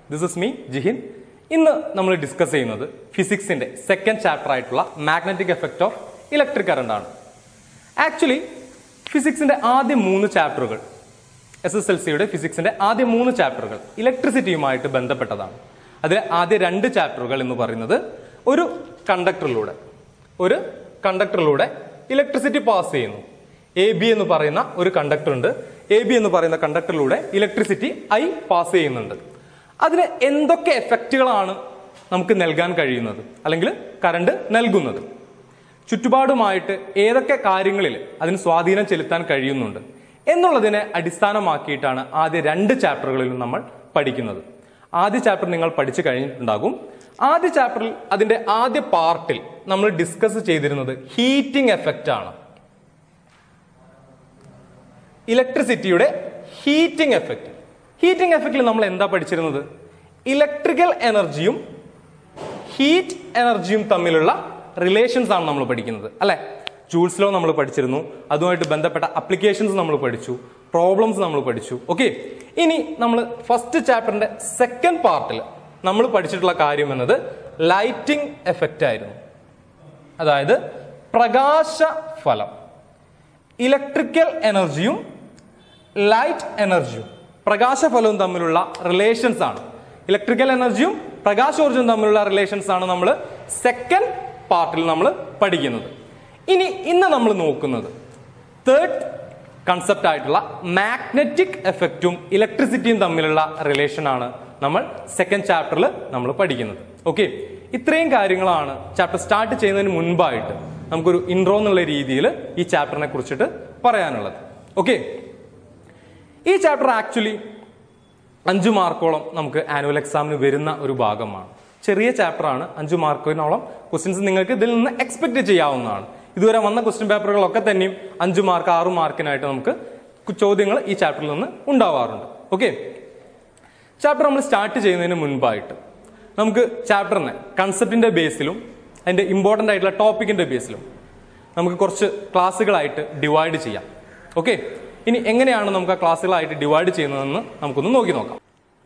this is me ജിഹിൻ ഇന്ന് നമ്മൾ discuss ചെയ്യുന്നത് ഫിസിക്സിന്റെ സെക്കൻഡ് ചാപ്റ്റർ ആയിട്ടുള്ള magnetic effect of electric current ആണ് ആക്ച്വലി ഫിസിക്സിന്റെ ആദ്യ മൂന്ന് ചാപ്റ്ററുകൾ എസ് എസ് എൽ സിയുടെ ഫിസിക്സിന്റെ ആദ്യ മൂന്ന് ചാപ്റ്ററുകൾ ഇലക്ട്രിസിറ്റിയുമായിട്ട് ബന്ധപ്പെട്ടതാണ് അതിലെ ആദ്യ രണ്ട് ചാപ്റ്ററുകൾ എന്ന് പറയുന്നത് ഒരു കണ്ടക്ടറിലൂടെ ഒരു കണ്ടക്ടറിലൂടെ ഇലക്ട്രിസിറ്റി പാസ് ചെയ്യുന്നു എ ബി എന്ന് പറയുന്ന ഒരു കണ്ടക്ടർ ഉണ്ട് എ ബി എന്ന് പറയുന്ന കണ്ടക്ടറിലൂടെ ഇലക്ട്രിസിറ്റി ഐ പാസ് ചെയ്യുന്നുണ്ട് അതിന് എന്തൊക്കെ എഫക്റ്റുകളാണ് നമുക്ക് നൽകാൻ കഴിയുന്നത് അല്ലെങ്കിൽ കറണ്ട് നൽകുന്നത് ചുറ്റുപാടുമായിട്ട് ഏതൊക്കെ കാര്യങ്ങളിൽ അതിന് സ്വാധീനം ചെലുത്താൻ കഴിയുന്നുണ്ട് എന്നുള്ളതിനെ അടിസ്ഥാനമാക്കിയിട്ടാണ് ആദ്യ രണ്ട് ചാപ്റ്ററുകളിലും നമ്മൾ പഠിക്കുന്നത് ആദ്യ ചാപ്റ്റർ നിങ്ങൾ പഠിച്ചു കഴിഞ്ഞിട്ടുണ്ടാകും ആദ്യ ചാപ്റ്ററിൽ അതിന്റെ ആദ്യ പാർട്ടിൽ നമ്മൾ ഡിസ്കസ് ചെയ്തിരുന്നത് ഹീറ്റിംഗ് എഫക്റ്റ് ആണ് ഇലക്ട്രിസിറ്റിയുടെ ഹീറ്റിംഗ് എഫക്റ്റ് ഹീറ്റിംഗ് എഫക്റ്റിൽ നമ്മൾ എന്താ പഠിച്ചിരുന്നത് ഇലക്ട്രിക്കൽ എനർജിയും ഹീറ്റ് എനർജിയും തമ്മിലുള്ള റിലേഷൻസ് ആണ് നമ്മൾ പഠിക്കുന്നത് അല്ലെ ജൂൾസ് ലോ നമ്മൾ പഠിച്ചിരുന്നു അതുമായിട്ട് ബന്ധപ്പെട്ട അപ്ലിക്കേഷൻസ് നമ്മൾ പഠിച്ചു പ്രോബ്ലംസ് നമ്മൾ പഠിച്ചു ഓക്കെ ഇനി നമ്മൾ ഫസ്റ്റ് ചാപ്റ്ററിന്റെ സെക്കൻഡ് പാർട്ടിൽ നമ്മൾ പഠിച്ചിട്ടുള്ള കാര്യം എന്നത് ലൈറ്റിംഗ് എഫക്റ്റ് ആയിരുന്നു അതായത് പ്രകാശ ഫലം ഇലക്ട്രിക്കൽ എനർജിയും ലൈറ്റ് എനർജിയും പ്രകാശഫലവും തമ്മിലുള്ള റിലേഷൻസ് ആണ് ഇലക്ട്രിക്കൽ എനർജിയും പ്രകാശോർജവും തമ്മിലുള്ള റിലേഷൻസ് ആണ് നമ്മൾ സെക്കൻഡ് പാർട്ടിൽ നമ്മൾ പഠിക്കുന്നത് ഇനി ഇന്ന് നമ്മൾ നോക്കുന്നത് തേർഡ് കൺസെപ്റ്റ് ആയിട്ടുള്ള മാഗ്നറ്റിക് എഫക്റ്റും ഇലക്ട്രിസിറ്റിയും തമ്മിലുള്ള റിലേഷൻ ആണ് നമ്മൾ സെക്കൻഡ് ചാപ്റ്ററിൽ നമ്മൾ പഠിക്കുന്നത് ഓക്കെ ഇത്രയും കാര്യങ്ങളാണ് ചാപ്റ്റർ സ്റ്റാർട്ട് ചെയ്യുന്നതിന് മുൻപായിട്ട് നമുക്കൊരു ഇൻട്രോ എന്നുള്ള രീതിയിൽ ഈ ചാപ്റ്ററിനെ കുറിച്ചിട്ട് പറയാനുള്ളത് ഓക്കെ ഈ ചാപ്റ്റർ ആക്ച്വലി അഞ്ചു മാർക്കോളം നമുക്ക് ആനുവൽ എക്സാമിന് വരുന്ന ഒരു ഭാഗമാണ് ചെറിയ ചാപ്റ്റർ ആണ് അഞ്ചു മാർക്കിനോളം ക്വസ്റ്റ്യൻസ് നിങ്ങൾക്ക് ഇതിൽ നിന്ന് എക്സ്പെക്ട് ചെയ്യാവുന്നതാണ് ഇതുവരെ വന്ന ക്വസ്റ്റ്യൻ പേപ്പറുകളൊക്കെ തന്നെയും അഞ്ചു മാർക്ക് ആറു മാർക്കിനായിട്ട് നമുക്ക് ചോദ്യങ്ങൾ ഈ ചാപ്റ്ററിൽ നിന്ന് ഉണ്ടാവാറുണ്ട് ഓക്കെ ചാപ്റ്റർ നമ്മൾ സ്റ്റാർട്ട് ചെയ്യുന്നതിന് മുൻപായിട്ട് നമുക്ക് ചാപ്റ്ററിനെ കൺസെപ്റ്റിന്റെ ബേസിലും അതിന്റെ ഇമ്പോർട്ടൻ്റ് ആയിട്ടുള്ള ടോപ്പിക്കിന്റെ ബേസിലും നമുക്ക് കുറച്ച് ക്ലാസ്സുകളായിട്ട് ഡിവൈഡ് ചെയ്യാം ഓക്കെ ഇനി എങ്ങനെയാണ് നമുക്ക് ആ ക്ലാസ്സുകളായിട്ട് ഡിവൈഡ് ചെയ്യുന്നതെന്ന് നമുക്കൊന്ന് നോക്കി നോക്കാം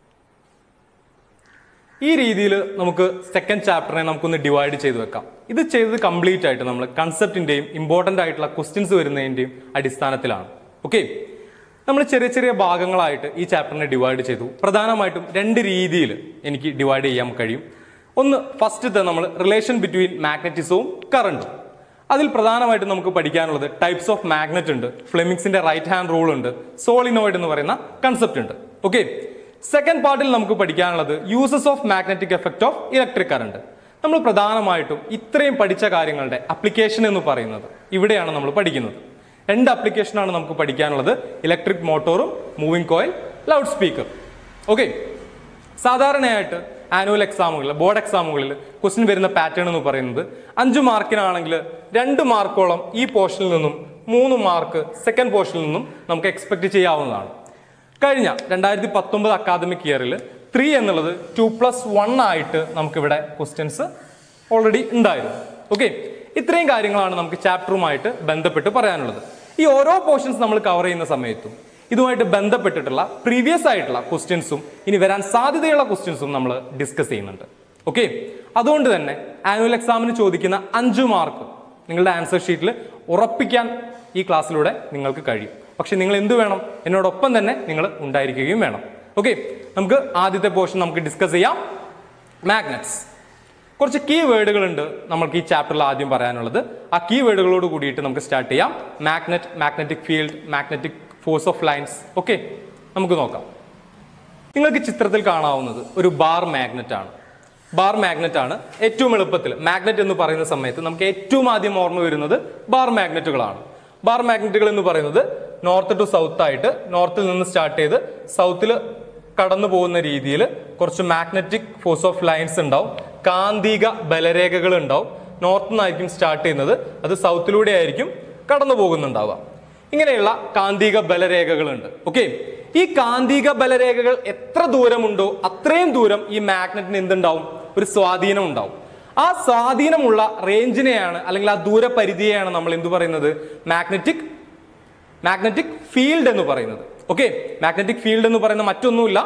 ഈ രീതിയിൽ നമുക്ക് സെക്കൻഡ് ചാപ്റ്ററിനെ നമുക്കൊന്ന് ഡിവൈഡ് ചെയ്ത് വെക്കാം ഇത് ചെയ്തത് കംപ്ലീറ്റ് ആയിട്ട് നമ്മൾ കൺസെപ്റ്റിന്റെയും ഇമ്പോർട്ടൻ്റ് ആയിട്ടുള്ള ക്വസ്റ്റ്യൻസ് വരുന്നതിന്റെയും അടിസ്ഥാനത്തിലാണ് ഓക്കെ നമ്മൾ ചെറിയ ചെറിയ ഭാഗങ്ങളായിട്ട് ഈ ചാപ്റ്ററിനെ ഡിവൈഡ് ചെയ്തു പ്രധാനമായിട്ടും രണ്ട് രീതിയിൽ എനിക്ക് ഡിവൈഡ് ചെയ്യാൻ കഴിയും ഒന്ന് ഫസ്റ്റത്തെ നമ്മൾ റിലേഷൻ ബിറ്റ്വീൻ മാഗ്നറ്റിസവും കറണ്ടും അതിൽ പ്രധാനമായിട്ടും നമുക്ക് പഠിക്കാനുള്ളത് ടൈപ്സ് ഓഫ് മാഗ്നറ്റ് ഉണ്ട് ഫ്ലെമിങ്സിന്റെ റൈറ്റ് ഹാൻഡ് റൂൾ ഉണ്ട് സോളിനോയിഡ് എന്ന് പറയുന്ന കൺസെപ്റ്റ് ഉണ്ട് ഓക്കെ സെക്കൻഡ് പാർട്ടിൽ നമുക്ക് പഠിക്കാനുള്ളത് uses of magnetic effect of electric current നമ്മൾ പ്രധാനമായിട്ടും ഇത്രയും പഠിച്ച കാര്യങ്ങളുടെ അപ്ലിക്കേഷൻ എന്ന് പറയുന്നത് ഇവിടെയാണ് നമ്മൾ പഠിക്കുന്നത് രണ്ട് അപ്ലിക്കേഷനാണ് നമുക്ക് പഠിക്കാനുള്ളത് ഇലക്ട്രിക് മോട്ടോറും moving coil loud speaker okay സാധാരണയായിട്ട് ആനുവൽ എക്സാമുകളിൽ ബോർഡ് എക്സാമുകളിൽ ക്വസ്റ്റ്യൻ വരുന്ന പാറ്റേൺ എന്ന് പറയുന്നത് അഞ്ച് മാർക്കിനാണെങ്കിൽ രണ്ട് മാർക്കോളം ഈ പോർഷനിൽ നിന്നും മൂന്ന് മാർക്ക് സെക്കൻഡ് പോർഷനിൽ നിന്നും നമുക്ക് എക്സ്പെക്ട് ചെയ്യാവുന്നതാണ് കഴിഞ്ഞ രണ്ടായിരത്തി പത്തൊമ്പത് അക്കാദമിക് ഇയറിൽ ത്രീ എന്നുള്ളത് ടു പ്ലസ് വൺ ആയിട്ട് നമുക്കിവിടെ ക്വസ്റ്റ്യൻസ് ഓൾറെഡി ഉണ്ടായിരുന്നു ഓക്കെ ഇത്രയും കാര്യങ്ങളാണ് നമുക്ക് ചാപ്റ്ററുമായിട്ട് ബന്ധപ്പെട്ട് പറയാനുള്ളത് ഈ ഓരോ പോർഷൻസ് നമ്മൾ കവർ ചെയ്യുന്ന സമയത്തും ഇതുമായിട്ട് ബന്ധപ്പെട്ടിട്ടുള്ള പ്രീവിയസ് ആയിട്ടുള്ള ക്വസ്റ്റ്യൻസും ഇനി വരാൻ സാധ്യതയുള്ള ക്വസ്റ്റ്യൻസും നമ്മൾ ഡിസ്കസ് ചെയ്യുന്നുണ്ട് ഓക്കെ അതുകൊണ്ട് തന്നെ ആനുവൽ എക്സാമിന് ചോദിക്കുന്ന അഞ്ച് മാർക്ക് നിങ്ങളുടെ ആൻസർ ഷീറ്റിൽ ഉറപ്പിക്കാൻ ഈ ക്ലാസ്സിലൂടെ നിങ്ങൾക്ക് കഴിയും പക്ഷെ നിങ്ങൾ എന്ത് വേണം എന്നോടൊപ്പം തന്നെ നിങ്ങൾ ഉണ്ടായിരിക്കുകയും വേണം ഓക്കെ നമുക്ക് ആദ്യത്തെ പോർഷൻ നമുക്ക് ഡിസ്കസ് ചെയ്യാം മാഗ്നറ്റ്സ് കുറച്ച് കീ വേർഡുകൾ ഉണ്ട് നമുക്ക് ഈ ചാപ്റ്ററിൽ ആദ്യം പറയാനുള്ളത് ആ കീ വേർഡുകളോട് കൂടിയിട്ട് നമുക്ക് സ്റ്റാർട്ട് ചെയ്യാം magnet magnetic field magnetic force of lines okay നമുക്ക് നോക്കാം നിങ്ങൾക്ക് ചിത്രത്തിൽ കാണാവുന്നത് ഒരു ബാർ മാഗ്നറ്റ് ആണ് ബാർ മാഗ്നറ്റ് ആണ് ഏറ്റവും എളുപ്പത്തിൽ മാഗ്നറ്റ് എന്ന് പറയുന്ന സമയത്ത് നമുക്ക് ഏറ്റവും ആദ്യം ഓർമ്മ വരുന്നത് ബാർ മാഗ്നറ്റുകളാണ് ബാർ മാഗ്നറ്റുകൾ എന്ന് പറയുന്നത് നോർത്ത് ടു സൗത്ത് ആയിട്ട് നോർത്തിൽ നിന്ന് സ്റ്റാർട്ട് ചെയ്ത് സൗത്തിൽ കടന്നു പോകുന്ന രീതിയിൽ കുറച്ച് മാഗ്നറ്റിക് ഫോഴ്സ് ഓഫ് ലൈൻസ് ഉണ്ടാവും കാന്തിക ബലരേഖകൾ ഉണ്ടാവും നോർത്ത് നിന്നായിരിക്കും സ്റ്റാർട്ട് ചെയ്യുന്നത് അത് സൗത്തിലൂടെ ആയിരിക്കും കടന്നു പോകുന്നുണ്ടാവുക ഇങ്ങനെയുള്ള കാന്തിക ബലരേഖകളുണ്ട് ഓക്കെ ഈ കാന്തിക ബലരേഖകൾ എത്ര ദൂരമുണ്ടോ അത്രയും ദൂരം ഈ മാഗ്നറ്റിന് എന്തുണ്ടാവും ഒരു സ്വാധീനം ഉണ്ടാവും ആ സ്വാധീനമുള്ള റേഞ്ചിനെയാണ് അല്ലെങ്കിൽ ആ ദൂരപരിധിയെയാണ് നമ്മൾ എന്തു പറയുന്നത് മാഗ്നറ്റിക് മാഗ്നറ്റിക് ഫീൽഡ് എന്ന് പറയുന്നത് ഓക്കെ മാഗ്നറ്റിക് ഫീൽഡ് എന്ന് പറയുന്ന മറ്റൊന്നുമില്ല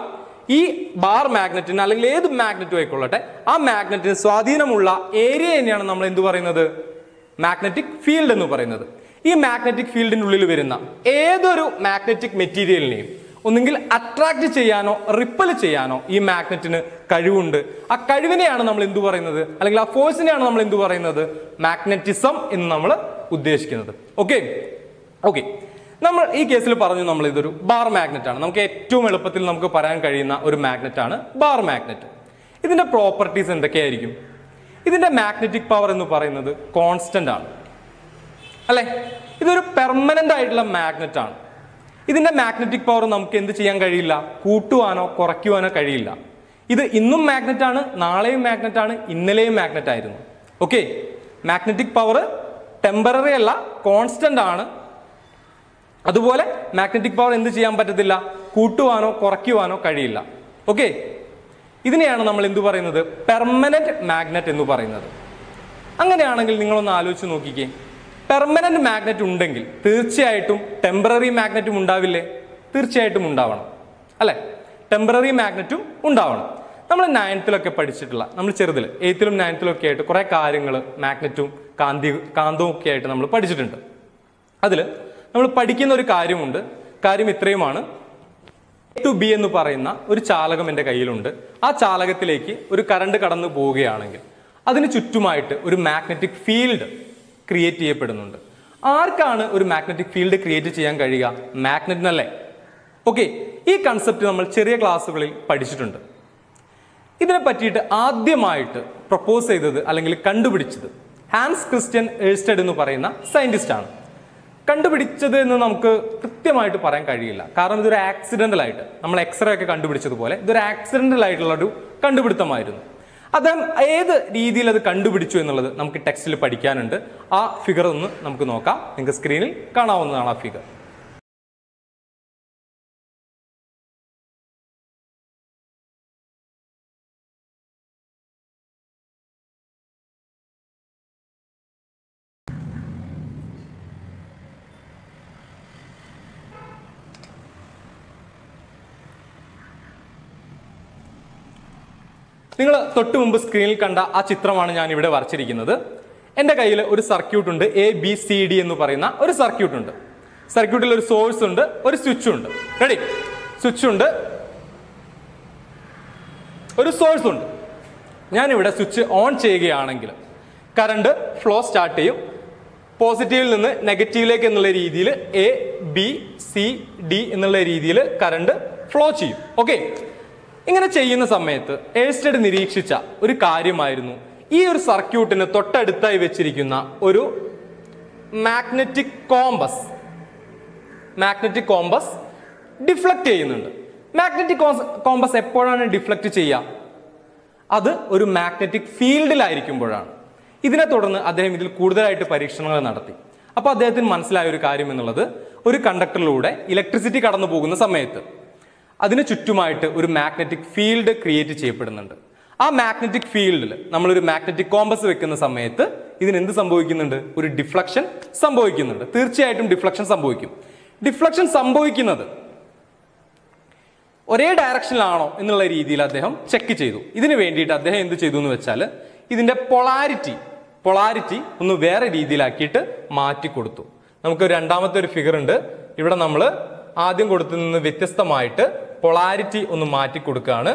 ഈ ബാർ മാഗ്നറ്റിന് അല്ലെങ്കിൽ ഏത് മാഗ്നറ്റും ആയിക്കൊള്ളട്ടെ ആ മാഗ്നറ്റിന് സ്വാധീനമുള്ള ഏരിയ തന്നെയാണ് നമ്മൾ എന്ത് പറയുന്നത് മാഗ്നറ്റിക് ഫീൽഡ് എന്ന് പറയുന്നത് ഈ മാഗ്നറ്റിക് ഫീൽഡിന്റെ ഉള്ളിൽ വരുന്ന ഏതൊരു മാഗ്നറ്റിക് മെറ്റീരിയലിനെയും ഒന്നുകിൽ അട്രാക്ട് ചെയ്യാനോ റിപ്പൽ ചെയ്യാനോ ഈ മാഗ്നറ്റിന് കഴിവുണ്ട് ആ കഴിവിനെയാണ് നമ്മൾ എന്തു പറയുന്നത് അല്ലെങ്കിൽ ആ ഫോഴ്സിനെയാണ് നമ്മൾ എന്തു പറയുന്നത് മാഗ്നറ്റിസം എന്ന് നമ്മൾ ഉദ്ദേശിക്കുന്നത് ഓക്കെ ഓക്കെ നമ്മൾ ഈ കേസിൽ പറഞ്ഞു നമ്മൾ ഇതൊരു ബാർ മാഗ്നറ്റ് ആണ് നമുക്ക് ഏറ്റവും എളുപ്പത്തിൽ നമുക്ക് പറയാൻ കഴിയുന്ന ഒരു മാഗ്നറ്റ് ആണ് ബാർ മാഗ്നറ്റ് ഇതിന്റെ പ്രോപ്പർട്ടീസ് എന്തൊക്കെയായിരിക്കും ഇതിന്റെ മാഗ്നറ്റിക് പവർ എന്ന് പറയുന്നത് കോൺസ്റ്റന്റ് ആണ് അല്ലെ ഇതൊരു പെർമനന്റ് ആയിട്ടുള്ള മാഗ്നറ്റ് ആണ് ഇതിന്റെ മാഗ്നറ്റിക് പവർ നമുക്ക് എന്ത് ചെയ്യാൻ കഴിയില്ല കൂട്ടുവാനോ കുറയ്ക്കുവാനോ കഴിയില്ല ഇത് ഇന്നും മാഗ്നറ്റ് ആണ് നാളെയും മാഗ്നറ്റ് ആണ് ഇന്നലെയും മാഗ്നറ്റ് ആയിരുന്നു ഓക്കെ മാഗ്നറ്റിക് പവർ ടെമ്പററി അല്ല കോൺസ്റ്റന്റ് ആണ് അതുപോലെ മാഗ്നറ്റിക് പവർ എന്ത് ചെയ്യാൻ പറ്റത്തില്ല കൂട്ടുവാനോ കുറയ്ക്കുവാനോ കഴിയില്ല ഓക്കെ ഇതിനെയാണ് നമ്മൾ എന്തു പറയുന്നത് പെർമനന്റ് മാഗ്നറ്റ് എന്ന് പറയുന്നത് അങ്ങനെയാണെങ്കിൽ നിങ്ങളൊന്ന് ആലോചിച്ച് നോക്കിക്കേ പെർമനന്റ് മാഗ്നറ്റ് ഉണ്ടെങ്കിൽ തീർച്ചയായിട്ടും ടെമ്പററി മാഗ്നറ്റും ഉണ്ടാവില്ലേ തീർച്ചയായിട്ടും ഉണ്ടാവണം അല്ലെ ടെമ്പററി മാഗ്നറ്റും ഉണ്ടാവണം നമ്മൾ നയൻത്തിലൊക്കെ പഠിച്ചിട്ടുള്ള നമ്മൾ ചെറുതിൽ എയ്ത്തിലും നയൻത്തിലും ഒക്കെ ആയിട്ട് കുറേ കാര്യങ്ങൾ മാഗ്നറ്റും കാന്തി കാന്തവും ഒക്കെ ആയിട്ട് നമ്മൾ പഠിച്ചിട്ടുണ്ട് അതിൽ നമ്മൾ പഠിക്കുന്ന ഒരു കാര്യമുണ്ട് കാര്യം ഇത്രയുമാണ് ടു ബി എന്ന് പറയുന്ന ഒരു ചാലകം എൻ്റെ കയ്യിലുണ്ട് ആ ചാലകത്തിലേക്ക് ഒരു കറണ്ട് കടന്നു പോവുകയാണെങ്കിൽ അതിന് ചുറ്റുമായിട്ട് ഒരു മാഗ്നറ്റിക് ഫീൽഡ് ക്രിയേറ്റ് ചെയ്യപ്പെടുന്നുണ്ട് ആർക്കാണ് ഒരു മാഗ്നറ്റിക് ഫീൽഡ് ക്രിയേറ്റ് ചെയ്യാൻ കഴിയുക മാഗ്നറ്റിനല്ലേ ഓക്കെ ഈ കൺസെപ്റ്റ് നമ്മൾ ചെറിയ ക്ലാസ്സുകളിൽ പഠിച്ചിട്ടുണ്ട് ഇതിനെ പറ്റിയിട്ട് ആദ്യമായിട്ട് പ്രപ്പോസ് ചെയ്തത് അല്ലെങ്കിൽ കണ്ടുപിടിച്ചത് ഹാൻസ് ക്രിസ്ത്യൻ ഏഴ്സ്റ്റഡ് എന്ന് പറയുന്ന സയന്റിസ്റ്റ് ആണ് കണ്ടുപിടിച്ചത് എന്ന് നമുക്ക് കൃത്യമായിട്ട് പറയാൻ കഴിയില്ല കാരണം ഇതൊരു ആക്സിഡന്റൽ ആയിട്ട് നമ്മൾ എക്സ്റേ ഒക്കെ കണ്ടുപിടിച്ചതുപോലെ ഇതൊരു ആക്സിഡന്റൽ ആയിട്ടുള്ള ഒരു കണ്ടുപിടുത്തമായിരുന്നു അദ്ദേഹം ഏത് രീതിയിൽ അത് കണ്ടുപിടിച്ചു എന്നുള്ളത് നമുക്ക് ടെക്സ്റ്റിൽ പഠിക്കാനുണ്ട് ആ ഫിഗർ ഒന്ന് നമുക്ക് നോക്കാം നിങ്ങൾക്ക് സ്ക്രീനിൽ കാണാവുന്നതാണ് ആ ഫിഗർ നിങ്ങൾ തൊട്ട് മുമ്പ് സ്ക്രീനിൽ കണ്ട ആ ചിത്രമാണ് ഞാൻ ഇവിടെ വരച്ചിരിക്കുന്നത് എൻ്റെ കയ്യിൽ ഒരു സർക്യൂട്ട് ഉണ്ട് എ ബി സി ഡി എന്ന് പറയുന്ന ഒരു സർക്യൂട്ട് ഉണ്ട് സർക്യൂട്ടിൽ ഒരു സോഴ്സ് ഉണ്ട് ഒരു സ്വിച്ച് ഉണ്ട് റെഡി സ്വിച്ച് ഉണ്ട് ഒരു സോഴ്സ് ഉണ്ട് ഞാനിവിടെ സ്വിച്ച് ഓൺ ചെയ്യുകയാണെങ്കിൽ കറണ്ട് ഫ്ലോ സ്റ്റാർട്ട് ചെയ്യും പോസിറ്റീവിൽ നിന്ന് നെഗറ്റീവിലേക്ക് എന്നുള്ള രീതിയിൽ എ ബി സി ഡി എന്നുള്ള രീതിയിൽ കറണ്ട് ഫ്ലോ ചെയ്യും ഓക്കെ ഇങ്ങനെ ചെയ്യുന്ന സമയത്ത് ഏഴ്സ്റ്റഡ് നിരീക്ഷിച്ച ഒരു കാര്യമായിരുന്നു ഈ ഒരു സർക്യൂട്ടിന് തൊട്ടടുത്തായി വെച്ചിരിക്കുന്ന ഒരു magnetic compass magnetic compass deflect ചെയ്യുന്നുണ്ട് മാഗ്നറ്റിക് കോമ്പസ് എപ്പോഴാണ് ഡിഫ്ലക്ട് ചെയ്യുക അത് ഒരു മാഗ്നറ്റിക് ഫീൽഡിലായിരിക്കുമ്പോഴാണ് ഇതിനെ തുടർന്ന് അദ്ദേഹം ഇതിൽ കൂടുതലായിട്ട് പരീക്ഷണങ്ങൾ നടത്തി അപ്പോൾ അദ്ദേഹത്തിന് മനസ്സിലായ ഒരു കാര്യം എന്നുള്ളത് ഒരു കണ്ടക്ടറിലൂടെ ഇലക്ട്രിസിറ്റി കടന്നു പോകുന്ന സമയത്ത് അതിന് ചുറ്റുമായിട്ട് ഒരു മാഗ്നറ്റിക് ഫീൽഡ് ക്രിയേറ്റ് ചെയ്യപ്പെടുന്നുണ്ട് ആ മാഗ്നറ്റിക് ഫീൽഡിൽ നമ്മളൊരു മാഗ്നറ്റിക് കോമ്പസ് വെക്കുന്ന സമയത്ത് ഇതിന് എന്ത് സംഭവിക്കുന്നുണ്ട് ഒരു ഡിഫ്ലക്ഷൻ സംഭവിക്കുന്നുണ്ട് തീർച്ചയായിട്ടും ഡിഫ്ലക്ഷൻ സംഭവിക്കും ഡിഫ്ലക്ഷൻ സംഭവിക്കുന്നത് ഒരേ ഡയറക്ഷനിലാണോ എന്നുള്ള രീതിയിൽ അദ്ദേഹം ചെക്ക് ചെയ്തു ഇതിന് വേണ്ടിയിട്ട് അദ്ദേഹം എന്ത് ചെയ്തു എന്ന് വെച്ചാൽ ഇതിന്റെ പൊളാരിറ്റി പൊളാരിറ്റി ഒന്ന് വേറെ രീതിയിലാക്കിയിട്ട് മാറ്റി കൊടുത്തു നമുക്ക് രണ്ടാമത്തെ ഒരു ഫിഗർ ഉണ്ട് ഇവിടെ നമ്മൾ ആദ്യം കൊടുത്തു നിന്ന് വ്യത്യസ്തമായിട്ട് പൊളാരിറ്റി ഒന്ന് മാറ്റി കൊടുക്കുകയാണ്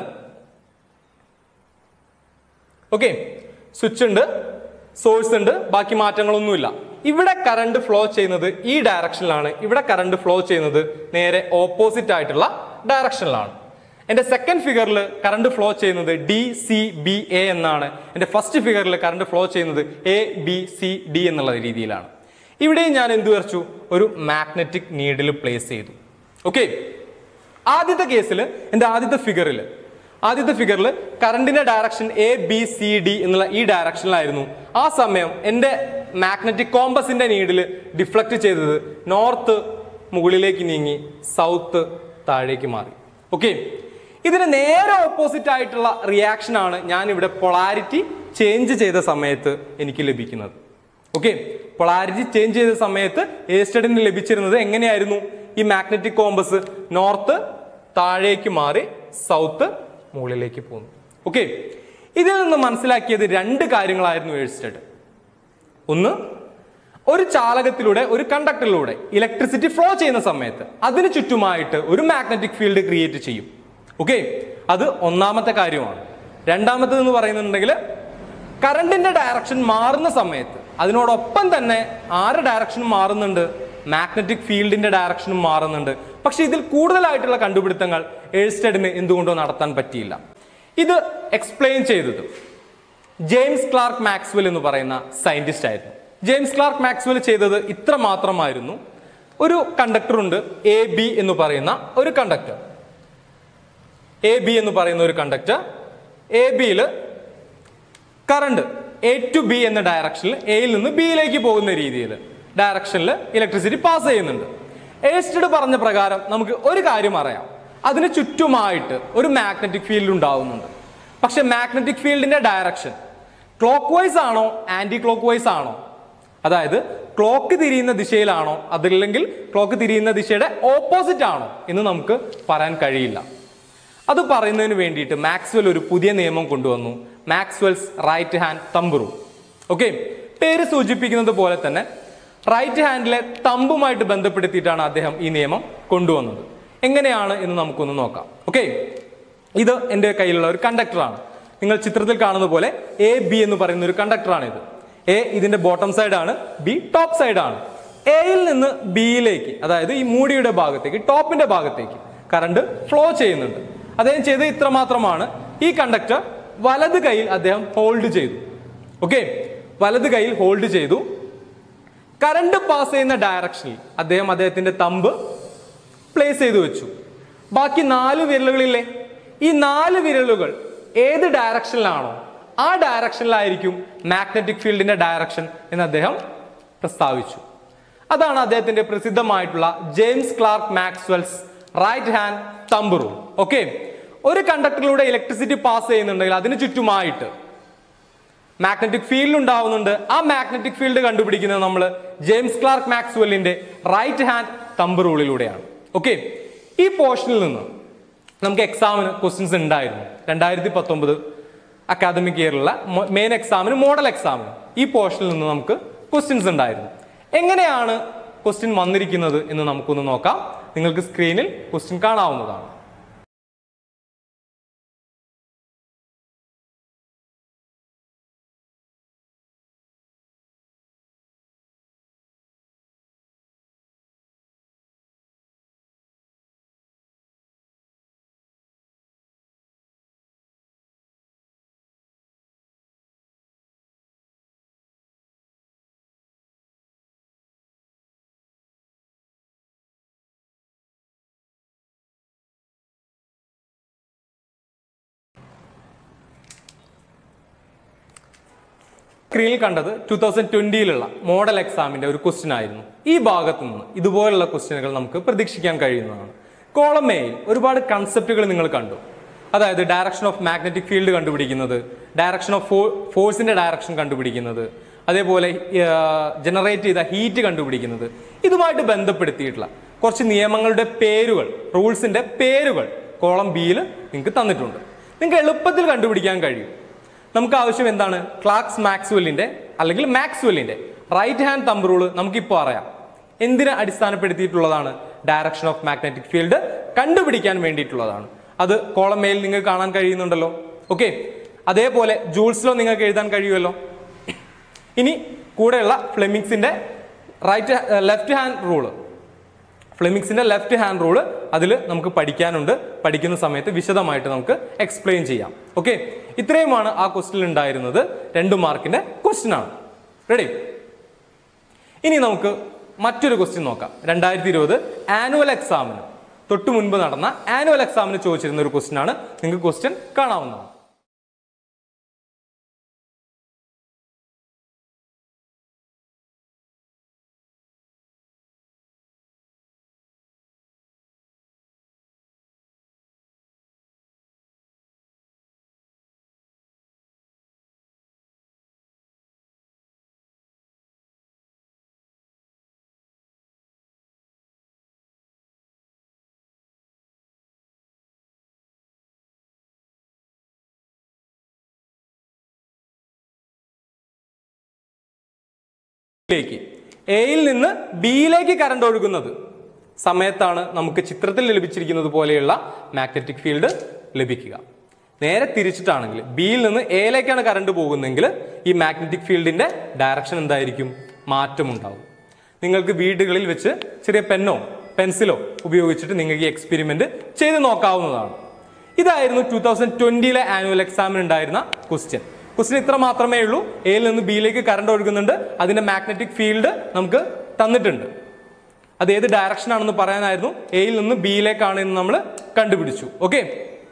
ഓക്കെ സ്വിച്ച് ഉണ്ട് സോഴ്സ് ഉണ്ട് ബാക്കി മാറ്റങ്ങളൊന്നുമില്ല ഇവിടെ കറണ്ട് ഫ്ലോ ചെയ്യുന്നത് ഈ ഡയറക്ഷനിലാണ് ഇവിടെ കറണ്ട് ഫ്ലോ ചെയ്യുന്നത് നേരെ ഓപ്പോസിറ്റ് ആയിട്ടുള്ള ഡയറക്ഷനിലാണ് എൻ്റെ സെക്കൻഡ് ഫിഗറിൽ കറണ്ട് ഫ്ലോ ചെയ്യുന്നത് ഡി സി ബി എ എന്നാണ് എൻ്റെ ഫസ്റ്റ് ഫിഗറിൽ കറണ്ട് ഫ്ലോ ചെയ്യുന്നത് എ ബി സി ഡി എന്നുള്ള രീതിയിലാണ് ഇവിടെയും ഞാൻ എന്ത് വരച്ചു ഒരു മാഗ്നറ്റിക് നീഡിൽ പ്ലേസ് ചെയ്തു ഓക്കെ ആദ്യത്തെ കേസിൽ എൻ്റെ ആദ്യത്തെ ഫിഗറിൽ ആദ്യത്തെ ഫിഗറിൽ കറണ്ടിന്റെ direction A B C D എന്നുള്ള ഈ ഡയറക്ഷനിലായിരുന്നു ആ സമയം എൻ്റെ മാഗ്നറ്റിക് കോമ്പസിന്റെ നീഡിൽ ഡിഫ്ലക്ട് ചെയ്തത് നോർത്ത് മുകളിലേക്ക് നീങ്ങി സൗത്ത് താഴേക്ക് മാറി ഓക്കെ ഇതിന് നേരെ ഓപ്പോസിറ്റ് ആയിട്ടുള്ള റിയാക്ഷൻ ആണ് ഞാൻ ഇവിടെ പൊളാരിറ്റി ചേഞ്ച് ചെയ്ത സമയത്ത് എനിക്ക് ലഭിക്കുന്നത് ഓക്കെ പൊളാരിറ്റി ചേഞ്ച് ചെയ്ത സമയത്ത് ഏസ്റ്റഡിന് ലഭിച്ചിരുന്നത് എങ്ങനെയായിരുന്നു ഈ മാഗ്നറ്റിക് കോമ്പസ് നോർത്ത് താഴേക്ക് മാറി സൗത്ത് മുകളിലേക്ക് പോകുന്നു ഓക്കെ ഇതിൽ നിന്ന് മനസ്സിലാക്കിയത് രണ്ട് കാര്യങ്ങളായിരുന്നു എഴുസ്റ്റഡ് ഒന്ന് ഒരു ചാലകത്തിലൂടെ ഒരു കണ്ടക്ടറിലൂടെ ഇലക്ട്രിസിറ്റി ഫ്ലോ ചെയ്യുന്ന സമയത്ത് അതിന് ചുറ്റുമായിട്ട് ഒരു മാഗ്നറ്റിക് ഫീൽഡ് ക്രിയേറ്റ് ചെയ്യും ഓക്കെ അത് ഒന്നാമത്തെ കാര്യമാണ് രണ്ടാമത്തേത് എന്ന് പറയുന്നുണ്ടെങ്കിൽ കറണ്ടിന്റെ ഡയറക്ഷൻ മാറുന്ന സമയത്ത് അതിനോടൊപ്പം തന്നെ ആറ് ഡയറക്ഷൻ മാറുന്നുണ്ട് മാഗ്നറ്റിക് ഫീൽഡിന്റെ ഡയറക്ഷനും മാറുന്നുണ്ട് പക്ഷെ ഇതിൽ കൂടുതലായിട്ടുള്ള കണ്ടുപിടുത്തങ്ങൾ എഴ്സ്റ്റഡിന് എന്തുകൊണ്ടോ നടത്താൻ പറ്റിയില്ല ഇത് എക്സ്പ്ലെയിൻ ചെയ്തത് ജെയിംസ് ക്ലാർക്ക് മാക്സ്വെൽ എന്ന് പറയുന്ന സയന്റിസ്റ്റ് ആയിരുന്നു ജെയിംസ് ക്ലാർക്ക് മാക്സ്വെൽ ചെയ്തത് ഇത്ര മാത്രമായിരുന്നു ഒരു കണ്ടക്ടർ ഉണ്ട് എ ബി എന്ന് പറയുന്ന ഒരു കണ്ടക്ടർ എ ബി എന്ന് പറയുന്ന ഒരു കണ്ടക്ടർ എ ബിയിൽ കറണ്ട് എ ടു ബി എന്ന ഡയറക്ഷനിൽ എയിൽ നിന്ന് ബിയിലേക്ക് പോകുന്ന രീതിയിൽ ഡയറക്ഷനിൽ ഇലക്ട്രിസിറ്റി പാസ് ചെയ്യുന്നുണ്ട് ഏസ്റ്റഡ് പറഞ്ഞ പ്രകാരം നമുക്ക് ഒരു കാര്യം അറിയാം അതിന് ചുറ്റുമായിട്ട് ഒരു മാഗ്നറ്റിക് ഫീൽഡ് ഉണ്ടാവുന്നുണ്ട് പക്ഷെ മാഗ്നറ്റിക് ഫീൽഡിന്റെ ഡയറക്ഷൻ ക്ലോക്ക് വൈസ് ആണോ ആന്റി ക്ലോക്ക് വൈസ് ആണോ അതായത് ക്ലോക്ക് തിരിയുന്ന ദിശയിലാണോ അതല്ലെങ്കിൽ ക്ലോക്ക് തിരിയുന്ന ദിശയുടെ ഓപ്പോസിറ്റ് ആണോ എന്ന് നമുക്ക് പറയാൻ കഴിയില്ല അത് പറയുന്നതിന് വേണ്ടിയിട്ട് മാക്സ്വെൽ ഒരു പുതിയ നിയമം കൊണ്ടുവന്നു Maxwell's right hand thumb rule okay പേര് സൂചിപ്പിക്കുന്നത് പോലെ തന്നെ റൈറ്റ് ഹാൻഡിലെ തമ്പുമായിട്ട് ബന്ധപ്പെടുത്തിയിട്ടാണ് അദ്ദേഹം ഈ നിയമം കൊണ്ടുവന്നത് എങ്ങനെയാണ് എന്ന് നമുക്കൊന്ന് നോക്കാം ഓക്കെ ഇത് എൻ്റെ കയ്യിലുള്ള ഒരു കണ്ടക്ടറാണ് നിങ്ങൾ ചിത്രത്തിൽ കാണുന്ന പോലെ എ ബി എന്ന് പറയുന്ന ഒരു കണ്ടക്ടറാണ് ഇത് എ ഇതിന്റെ ബോട്ടം സൈഡാണ് ബി ടോപ്പ് സൈഡാണ് എയിൽ നിന്ന് ബിയിലേക്ക് അതായത് ഈ മൂടിയുടെ ഭാഗത്തേക്ക് ടോപ്പിന്റെ ഭാഗത്തേക്ക് കറണ്ട് ഫ്ലോ ചെയ്യുന്നുണ്ട് അദ്ദേഹം ചെയ്ത് ഇത്ര മാത്രമാണ് ഈ കണ്ടക്ടർ വലത് കൈയിൽ അദ്ദേഹം ഹോൾഡ് ചെയ്തു ഓക്കെ വലത് കൈയിൽ ഹോൾഡ് ചെയ്തു കറണ്ട് പാസ് ചെയ്യുന്ന ഡയറക്ഷനിൽ അദ്ദേഹം അദ്ദേഹത്തിന്റെ തമ്പ് പ്ലേസ് ചെയ്തു വെച്ചു ബാക്കി നാല് വിരലുകളില്ലേ ഈ നാല് വിരലുകൾ ഏത് ഡയറക്ഷനിലാണോ ആ ഡയറക്ഷനിലായിരിക്കും മാഗ്നറ്റിക് ഫീൽഡിന്റെ ഡയറക്ഷൻ എന്ന് അദ്ദേഹം പ്രസ്താവിച്ചു അതാണ് അദ്ദേഹത്തിന്റെ പ്രസിദ്ധമായിട്ടുള്ള James Clerk Maxwell's right hand thumb rule okay ഒരു കണ്ടക്ടറിലൂടെ ഇലക്ട്രിസിറ്റി പാസ് ചെയ്യുന്നുണ്ടെങ്കിൽ അതിന് ചുറ്റുമായിട്ട് മാഗ്നറ്റിക് ഫീൽഡ് ഉണ്ടാവുന്നുണ്ട് ആ മാഗ്നറ്റിക് ഫീൽഡ് കണ്ടുപിടിക്കുന്നത് നമ്മൾ ജെയിംസ് ക്ലാർക്ക് മാക്സ്വെല്ലിന്റെ റൈറ്റ് ഹാൻഡ് തമ്പ് റൂളിലൂടെയാണ് ഓക്കെ ഈ പോർഷനിൽ നിന്ന് നമുക്ക് എക്സാമിന് ക്വസ്റ്റ്യൻസ് ഉണ്ടായിരുന്നു രണ്ടായിരത്തി പത്തൊമ്പത് അക്കാദമിക് ഇയറിലുള്ള മെയിൻ എക്സാമിന് മോഡൽ എക്സാമിന് ഈ പോർഷനിൽ നിന്ന് നമുക്ക് ക്വസ്റ്റ്യൻസ് ഉണ്ടായിരുന്നു എങ്ങനെയാണ് ക്വസ്റ്റ്യൻ വന്നിരിക്കുന്നത് എന്ന് നമുക്കൊന്ന് നോക്കാം നിങ്ങൾക്ക് സ്ക്രീനിൽ ക്വസ്റ്റ്യൻ കാണാവുന്നതാണ് സ്ക്രീനിൽ കണ്ടത് ടൂ തൗസൻഡ് ട്വന്റിയിലുള്ള മോഡൽ എക്സാമിന്റെ ഒരു ക്വസ്റ്റ്യൻ ആയിരുന്നു ഈ ഭാഗത്തു നിന്ന് ഇതുപോലുള്ള ക്വസ്റ്റ്യനുകൾ നമുക്ക് പ്രതീക്ഷിക്കാൻ കഴിയുന്നതാണ് കോളം എയിൽ ഒരുപാട് കൺസെപ്റ്റുകൾ നിങ്ങൾ കണ്ടു അതായത് ഡയറക്ഷൻ ഓഫ് മാഗ്നറ്റിക് ഫീൽഡ് കണ്ടുപിടിക്കുന്നത് ഡയറക്ഷൻ ഓഫ് ഫോഴ്സിന്റെ ഡയറക്ഷൻ കണ്ടുപിടിക്കുന്നത് അതേപോലെ ജനറേറ്റ് ചെയ്ത ഹീറ്റ് കണ്ടുപിടിക്കുന്നത് ഇതുമായിട്ട് ബന്ധപ്പെടുത്തിയിട്ടുള്ള കുറച്ച് നിയമങ്ങളുടെ പേരുകൾ റൂൾസിന്റെ പേരുകൾ കോളം ബിയിൽ നിങ്ങൾക്ക് തന്നിട്ടുണ്ട് നിങ്ങൾക്ക് എളുപ്പത്തിൽ കണ്ടുപിടിക്കാൻ കഴിയും നമുക്ക് ആവശ്യം എന്താണ് ക്ലാക്സ് മാക്സ്വെല്ലിന്റെ അല്ലെങ്കിൽ മാക്സ്വെല്ലിന്റെ റൈറ്റ് ഹാൻഡ് തമ്പ് റൂള് നമുക്കിപ്പോൾ അറിയാം എന്തിനെ അടിസ്ഥാനപ്പെടുത്തിയിട്ടുള്ളതാണ് ഡയറക്ഷൻ ഓഫ് മാഗ്നറ്റിക് ഫീൽഡ് കണ്ടുപിടിക്കാൻ വേണ്ടിയിട്ടുള്ളതാണ് അത് കോളമേൽ നിങ്ങൾക്ക് കാണാൻ കഴിയുന്നുണ്ടല്ലോ ഓക്കെ അതേപോലെ ജൂൾസിലോ നിങ്ങൾക്ക് എഴുതാൻ കഴിയുമല്ലോ ഇനി കൂടെയുള്ള ഫ്ലെമിങ്സിന്റെ റൈറ്റ് ലെഫ്റ്റ് ഹാൻഡ് റൂള് ഫ്ലെമിക്സിന്റെ ലെഫ്റ്റ് ഹാൻഡ് റൂള് അതിൽ നമുക്ക് പഠിക്കാനുണ്ട് പഠിക്കുന്ന സമയത്ത് വിശദമായിട്ട് നമുക്ക് എക്സ്പ്ലെയിൻ ചെയ്യാം ഓക്കെ ഇത്രയുമാണ് ആ ക്വസ്റ്റിൽ ഉണ്ടായിരുന്നത് രണ്ട് മാർക്കിന്റെ ക്വസ്റ്റ്യൻ ആണ് റെഡി ഇനി നമുക്ക് മറ്റൊരു ക്വസ്റ്റ്യൻ നോക്കാം രണ്ടായിരത്തി ഇരുപത് ആനുവൽ എക്സാമിന് തൊട്ട് മുൻപ് നടന്ന ആനുവൽ എക്സാമിന് ചോദിച്ചിരുന്ന ഒരു ക്വസ്റ്റ്യൻ ആണ് നിങ്ങൾക്ക് ക്വസ്റ്റ്യൻ കാണാവുന്നതാണ് ലേക്ക് എയിൽ നിന്ന് ബിയിലേക്ക് കറണ്ട് ഒഴുകുന്നത് സമയത്താണ് നമുക്ക് ചിത്രത്തിൽ ലഭിച്ചിരിക്കുന്നത് പോലെയുള്ള മാഗ്നറ്റിക് ഫീൽഡ് ലഭിക്കുക നേരെ തിരിച്ചിട്ടാണെങ്കിൽ ബിയിൽ നിന്ന് എയിലേക്കാണ് കറണ്ട് പോകുന്നതെങ്കിൽ ഈ മാഗ്നറ്റിക് ഫീൽഡിന്റെ ഡയറക്ഷൻ എന്തായിരിക്കും മാറ്റമുണ്ടാവും നിങ്ങൾക്ക് വീടുകളിൽ വെച്ച് ചെറിയ പെന്നോ പെൻസിലോ ഉപയോഗിച്ചിട്ട് നിങ്ങൾക്ക് ഈ എക്സ്പെരിമെന്റ് ചെയ്ത് നോക്കാവുന്നതാണ് ഇതായിരുന്നു ടൂ തൗസൻഡ് ട്വന്റിയിലെ ആനുവൽ എക്സാമിന് ഉണ്ടായിരുന്ന ക്വസ്റ്റ്യൻ ക്വസ്റ്റ്യൻ ഇത്ര മാത്രമേ ഉള്ളൂ എയിൽ നിന്ന് ബിയിലേക്ക് കറണ്ട് ഒഴുകുന്നുണ്ട് അതിന്റെ മാഗ്നറ്റിക് ഫീൽഡ് നമുക്ക് തന്നിട്ടുണ്ട് അത് ഏത് ഡയറക്ഷൻ ആണെന്ന് പറയാനായിരുന്നു എയിൽ നിന്ന് ബിയിലേക്കാണ് എന്ന് നമ്മൾ കണ്ടുപിടിച്ചു ഓക്കെ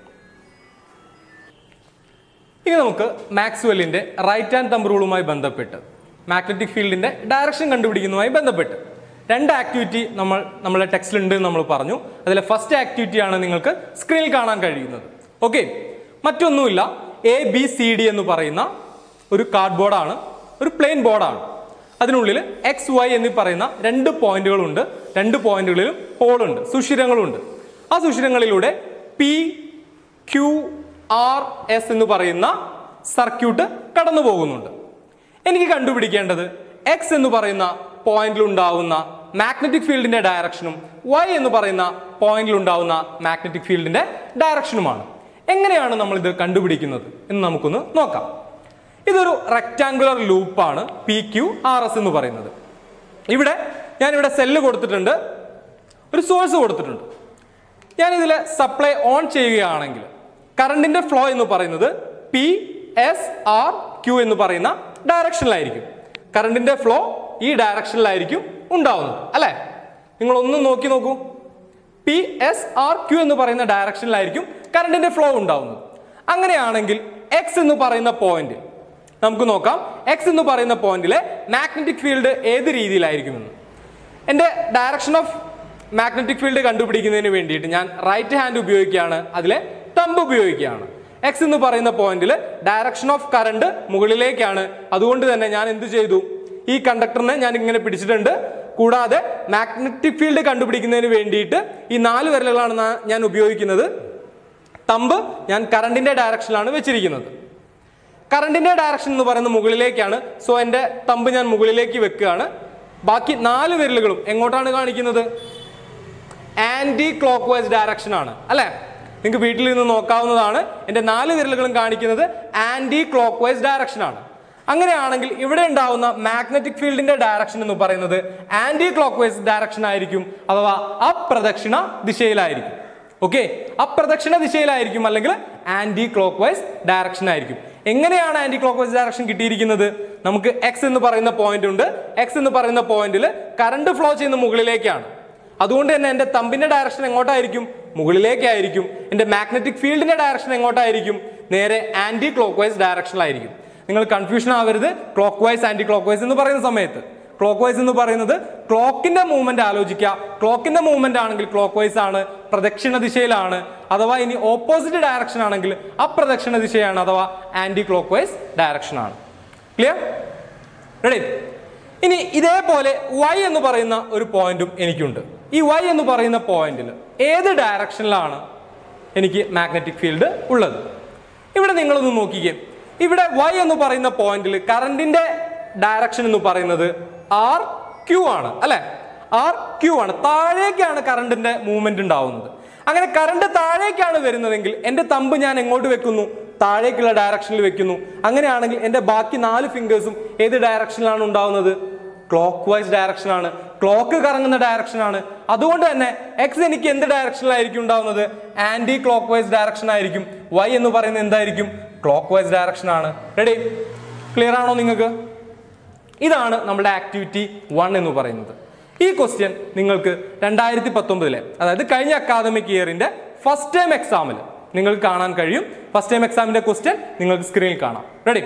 ഇനി നമുക്ക് മാക്സ്വെല്ലിന്റെ റൈറ്റ് ഹാൻഡ് തമ്പ് റൂളുമായി ബന്ധപ്പെട്ട് മാഗ്നറ്റിക് ഫീൽഡിന്റെ ഡയറക്ഷൻ കണ്ടുപിടിക്കുന്നതുമായി ബന്ധപ്പെട്ട് രണ്ട് ആക്ടിവിറ്റി നമ്മൾ നമ്മളെ ടെക്സ്റ്റിൽ ഉണ്ട് എന്ന് നമ്മൾ പറഞ്ഞു അതിലെ ഫസ്റ്റ് ആക്ടിവിറ്റി ആണ് നിങ്ങൾക്ക് സ്ക്രീനിൽ കാണാൻ കഴിയുന്നത് ഓക്കെ മറ്റൊന്നുമില്ല എ ബി സി ഡി എന്ന് പറയുന്ന ഒരു കാർഡ് ബോർഡാണ് ഒരു പ്ലെയിൻ ബോർഡാണ് അതിനുള്ളിൽ എക്സ് വൈ എന്നീ പറയുന്ന രണ്ട് പോയിന്റുകളുണ്ട് രണ്ട് പോയിന്റുകളിലും ഹോളുണ്ട് സുഷിരങ്ങളുണ്ട് ആ സുഷിരങ്ങളിലൂടെ പി ക്യു ആർ എസ് എന്ന് പറയുന്ന സർക്യൂട്ട് കടന്നു പോകുന്നുണ്ട് എനിക്ക് കണ്ടുപിടിക്കേണ്ടത് എക്സ് എന്ന് പറയുന്ന പോയിന്റിൽ ഉണ്ടാവുന്ന മാഗ്നറ്റിക് ഫീൽഡിന്റെ ഡയറക്ഷനും വൈ എന്ന് പറയുന്ന പോയിന്റിൽ ഉണ്ടാവുന്ന മാഗ്നറ്റിക് ഫീൽഡിന്റെ ഡയറക്ഷനുമാണ് എങ്ങനെയാണ് നമ്മൾ ഇത് കണ്ടുപിടിക്കുന്നത് എന്ന് നമുക്കൊന്ന് നോക്കാം ഇതൊരു റെക്ടാങ്കുലർ ലൂപ്പാണ് പി ക്യു ആർ എസ് എന്ന് പറയുന്നത് ഇവിടെ ഞാനിവിടെ സെല്ല് കൊടുത്തിട്ടുണ്ട് ഒരു സോഴ്സ് കൊടുത്തിട്ടുണ്ട് ഞാൻ ഇതിൽ സപ്ലൈ ഓൺ ചെയ്യുകയാണെങ്കിൽ കറണ്ടിന്റെ ഫ്ലോ എന്ന് പറയുന്നത് പി എസ് ആർ ക്യു എന്ന് പറയുന്ന ഡയറക്ഷനിലായിരിക്കും കറണ്ടിന്റെ ഫ്ലോ ഈ ഡയറക്ഷനിലായിരിക്കും ഉണ്ടാവുന്നത് അല്ലേ നിങ്ങൾ ഒന്ന് നോക്കി നോക്കൂ പി എസ് ആർ ക്യു എന്ന് പറയുന്ന ഡയറക്ഷനിലായിരിക്കും കറണ്ടിന്റെ ഫ്ലോ ഉണ്ടാവുന്നത് അങ്ങനെയാണെങ്കിൽ എക്സ് എന്ന് പറയുന്ന പോയിന്റ് നമുക്ക് നോക്കാം എക്സ് എന്ന് പറയുന്ന പോയിന്റിലെ മാഗ്നറ്റിക് ഫീൽഡ് ഏത് രീതിയിലായിരിക്കുമെന്ന് എൻ്റെ ഡയറക്ഷൻ ഓഫ് മാഗ്നറ്റിക് ഫീൽഡ് കണ്ടുപിടിക്കുന്നതിന് വേണ്ടിയിട്ട് ഞാൻ റൈറ്റ് ഹാൻഡ് ഉപയോഗിക്കുകയാണ് അതിലെ തമ്പ് ഉപയോഗിക്കുകയാണ് എക്സ് എന്ന് പറയുന്ന പോയിന്റിൽ ഡയറക്ഷൻ ഓഫ് കറണ്ട് മുകളിലേക്കാണ് അതുകൊണ്ട് തന്നെ ഞാൻ എന്ത് ചെയ്തു ഈ കണ്ടക്ടറിനെ ഞാൻ ഇങ്ങനെ പിടിച്ചിട്ടുണ്ട് കൂടാതെ മാഗ്നറ്റിക് ഫീൽഡ് കണ്ടുപിടിക്കുന്നതിന് വേണ്ടിയിട്ട് ഈ നാല് വിരലുകളാണ് നാ- ഞാൻ ഉപയോഗിക്കുന്നത് തമ്പ് ഞാൻ കറണ്ടിന്റെ ഡയറക്ഷനിലാണ് വെച്ചിരിക്കുന്നത് കറണ്ടിന്റെ ഡയറക്ഷൻ എന്ന് പറയുന്നത് മുകളിലേക്കാണ് സോ എൻ്റെ തമ്പ് ഞാൻ മുകളിലേക്ക് വെക്കുകയാണ് ബാക്കി നാല് വിരലുകളും എങ്ങോട്ടാണ് കാണിക്കുന്നത് ആന്റി ക്ലോക്ക് വൈസ് ഡയറക്ഷൻ ആണ് അല്ലെ നിങ്ങൾക്ക് വീട്ടിൽ നിന്ന് നോക്കാവുന്നതാണ് എൻ്റെ നാല് വിരലുകളും കാണിക്കുന്നത് ആന്റി ക്ലോക്ക് വൈസ് ഡയറക്ഷൻ ആണ് അങ്ങനെയാണെങ്കിൽ ഇവിടെ ഉണ്ടാവുന്ന മാഗ്നറ്റിക് ഫീൽഡിന്റെ ഡയറക്ഷൻ എന്ന് പറയുന്നത് ആന്റി ക്ലോക്ക് വൈസ് ഡയറക്ഷൻ ആയിരിക്കും അഥവാ അപ്രദക്ഷിണ ദിശയിലായിരിക്കും ഓക്കെ അപ്രദക്ഷിണ ദിശയിലായിരിക്കും അല്ലെങ്കിൽ ആന്റി ക്ലോക്ക് വൈസ് ഡയറക്ഷൻ ആയിരിക്കും എങ്ങനെയാണ് ആന്റി ക്ലോക്ക് വൈസ് ഡയറക്ഷൻ കിട്ടിയിരിക്കുന്നത് നമുക്ക് എക്സ് എന്ന് പറയുന്ന പോയിന്റ് ഉണ്ട് എക്സ് എന്ന് പറയുന്ന പോയിന്റിൽ കറണ്ട് ഫ്ലോ ചെയ്യുന്ന മുകളിലേക്കാണ് അതുകൊണ്ട് തന്നെ എൻ്റെ തമ്പിന്റെ ഡയറക്ഷൻ എങ്ങോട്ടായിരിക്കും മുകളിലേക്കായിരിക്കും എൻ്റെ മാഗ്നറ്റിക് ഫീൽഡിന്റെ ഡയറക്ഷൻ എങ്ങോട്ടായിരിക്കും നേരെ ആന്റി ക്ലോക്ക് വൈസ് ഡയറക്ഷനിലായിരിക്കും നിങ്ങൾ കൺഫ്യൂഷൻ ആവരുത് clockwise anticlockwise എന്ന് പറയുന്ന സമയത്ത് ക്ലോക്ക് വൈസ് എന്ന് പറയുന്നത് ക്ലോക്കിന്റെ മൂവ്മെന്റ് ആലോചിക്കുക ക്ലോക്കിന്റെ മൂവ്മെന്റ് ആണെങ്കിൽ ക്ലോക്ക് വൈസ് ആണ് പ്രദക്ഷിണ ദിശയിലാണ് അഥവാ ഇനി ഓപ്പോസിറ്റ് ഡയറക്ഷൻ ആണെങ്കിൽ അപ്രദക്ഷിണ ദിശയാണ് അഥവാ ആന്റി ക്ലോക്ക് വൈസ് ഡയറക്ഷൻ ആണ് ക്ലിയർ റെഡി ഇനി ഇതേപോലെ വൈ എന്ന് പറയുന്ന ഒരു പോയിന്റും എനിക്കുണ്ട് ഈ വൈ എന്ന് പറയുന്ന പോയിന്റിൽ ഏത് ഡയറക്ഷനിലാണ് എനിക്ക് മാഗ്നറ്റിക് ഫീൽഡ് ഉള്ളത് ഇവിടെ നിങ്ങളൊന്ന് നോക്കിക്കേ ഇവിടെ വൈ എന്ന് പറയുന്ന പോയിന്റിൽ കറണ്ടിന്റെ ഡയറക്ഷൻ എന്ന് പറയുന്നത് ആർ ക്യൂ ആണ് അല്ലെ ആർ ക്യൂ ആണ് താഴേക്കാണ് കറണ്ടിന്റെ മൂവ്മെന്റ് ഉണ്ടാവുന്നത് അങ്ങനെ കറണ്ട് താഴേക്കാണ് വരുന്നതെങ്കിൽ എൻ്റെ തമ്പ് ഞാൻ എങ്ങോട്ട് വെക്കുന്നു താഴേക്കുള്ള ഡയറക്ഷനിൽ വെക്കുന്നു അങ്ങനെയാണെങ്കിൽ എൻ്റെ ബാക്കി നാല് ഫിംഗേഴ്സും ഏത് ഡയറക്ഷനിലാണ് ഉണ്ടാവുന്നത് ക്ലോക്ക് വൈസ് ഡയറക്ഷനാണ് ക്ലോക്ക് കറങ്ങുന്ന ഡയറക്ഷനാണ് അതുകൊണ്ട് തന്നെ എക്സ് എനിക്ക് എന്ത് ഡയറക്ഷനിലായിരിക്കും ഉണ്ടാവുന്നത് ആന്റി ക്ലോക്ക് വൈസ് ഡയറക്ഷൻ ആയിരിക്കും വൈ എന്ന് പറയുന്നത് എന്തായിരിക്കും ക്ലോക്ക് വൈസ് ഡയറക്ഷൻ ആണ് റെഡി ക്ലിയർ ആണോ നിങ്ങൾക്ക് ഇതാണ് നമ്മുടെ ആക്ടിവിറ്റി വൺ എന്ന് പറയുന്നത് ഈ ക്വസ്റ്റ്യൻ നിങ്ങൾക്ക് രണ്ടായിരത്തി പത്തൊമ്പതിലെ അതായത് കഴിഞ്ഞ അക്കാദമിക് ഇയറിന്റെ ഫസ്റ്റ് ടൈം എക്സാമിൽ നിങ്ങൾക്ക് കാണാൻ കഴിയും ഫസ്റ്റ് ടൈം എക്സാമിന്റെ ക്വസ്റ്റ്യൻ നിങ്ങൾക്ക് സ്ക്രീനിൽ കാണാം റെഡി